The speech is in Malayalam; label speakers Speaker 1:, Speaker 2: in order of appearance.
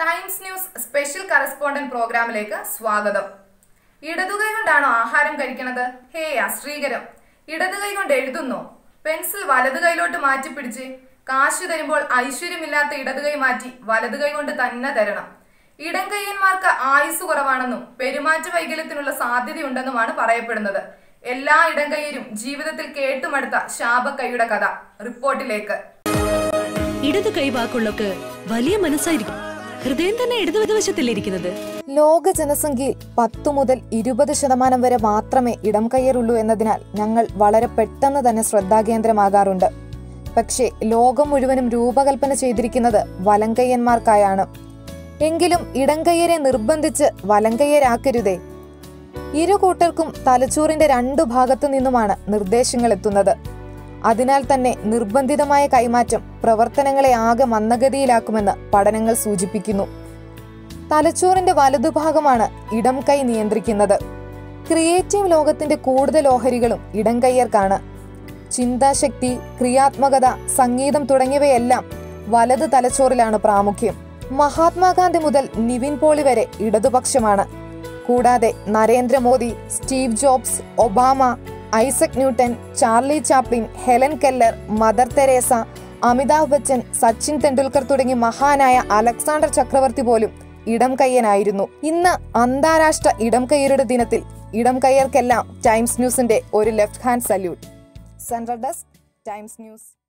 Speaker 1: ടൈംസ് ന്യൂസ് സ്പെഷ്യൽ കറസ്പോണ്ടന്റ് പ്രോഗ്രാമിലേക്ക് സ്വാഗതം ഇടതുകൈ കൊണ്ടാണോ ആഹാരം കഴിക്കണത് ഹേ അശ്രീകരം ഇടതുകൈ കൊണ്ട് എഴുതുന്നോ പെൻസിൽ വലതു കൈയിലോട്ട് മാറ്റി പിടിച്ച് കാശ് തരുമ്പോൾ ഐശ്വര്യമില്ലാത്ത ഇടതുകൈ മാറ്റി വലതുകൈ കൊണ്ട് തന്നെ തരണം ഇടം കയ്യന്മാർക്ക് ആയുസ് കുറവാണെന്നും പെരുമാറ്റ വൈകല്യത്തിനുള്ള സാധ്യതയുണ്ടെന്നുമാണ് പറയപ്പെടുന്നത് എല്ലാ ഇടംകയ്യരും ജീവിതത്തിൽ കേട്ടുമടുത്ത ശാപക്കൈയുടെ കഥ റിപ്പോർട്ടിലേക്ക്
Speaker 2: ഇടതു കൈവാക്കുള്ളൊക്കെ വലിയ മനസ്സായിരിക്കും ഹൃദയം തന്നെ ഇടതുവശത്തല്ലേ ഇരിക്കുന്നത്
Speaker 3: ലോക ജനസംഖ്യയിൽ പത്തു മുതൽ ഇരുപത് ശതമാനം വരെ മാത്രമേ ഇടം കയ്യറുള്ളൂ എന്നതിനാൽ ഞങ്ങൾ വളരെ പെട്ടെന്ന് തന്നെ ശ്രദ്ധാകേന്ദ്രമാകാറുണ്ട് പക്ഷേ ലോകം മുഴുവനും രൂപകൽപ്പന ചെയ്തിരിക്കുന്നത് വലങ്കയ്യന്മാർക്കായാണ് എങ്കിലും ഇടംകയ്യരെ നിർബന്ധിച്ച് വലങ്കയ്യരാക്കരുതേ ഇരു കൂട്ടർക്കും തലച്ചോറിന്റെ രണ്ടു ഭാഗത്തു നിന്നുമാണ് നിർദ്ദേശങ്ങൾ എത്തുന്നത് അതിനാൽ തന്നെ നിർബന്ധിതമായ കൈമാറ്റം പ്രവർത്തനങ്ങളെ ആകെ മന്ദഗതിയിലാക്കുമെന്ന് പഠനങ്ങൾ സൂചിപ്പിക്കുന്നു തലച്ചോറിന്റെ വലതുഭാഗമാണ് ഇടം കൈ നിയന്ത്രിക്കുന്നത് ക്രിയേറ്റീവ് ലോകത്തിന്റെ കൂടുതൽ ഓഹരികളും ഇടം കയ്യർക്കാണ് ചിന്താശക്തി ക്രിയാത്മകത സംഗീതം തുടങ്ങിയവയെല്ലാം വലത് തലച്ചോറിലാണ് പ്രാമുഖ്യം മഹാത്മാഗാന്ധി മുതൽ നിവിൻ പോളി വരെ ഇടതുപക്ഷമാണ് കൂടാതെ Narendra Modi Steve jobs Obama Isaac Newton Charlie Chaplin Helen Keller mother Teresa Amitabh Bachchan Sachin Tendulkar തുടങ്ങി മഹാനായ അലക്സാണ്ടർ ചക്രവർത്തി പോലും ഇടം കയ്യനായിരുന്നു ഇന്ന് അന്താരാഷ്ട്ര ഇടം കയ്യരുടെ ദിനത്തിൽ ഇടം കയ്യർക്കെല്ലാം ടൈംസ് ന്യൂസിന്റെ ഒരു left hand salute central desk Times news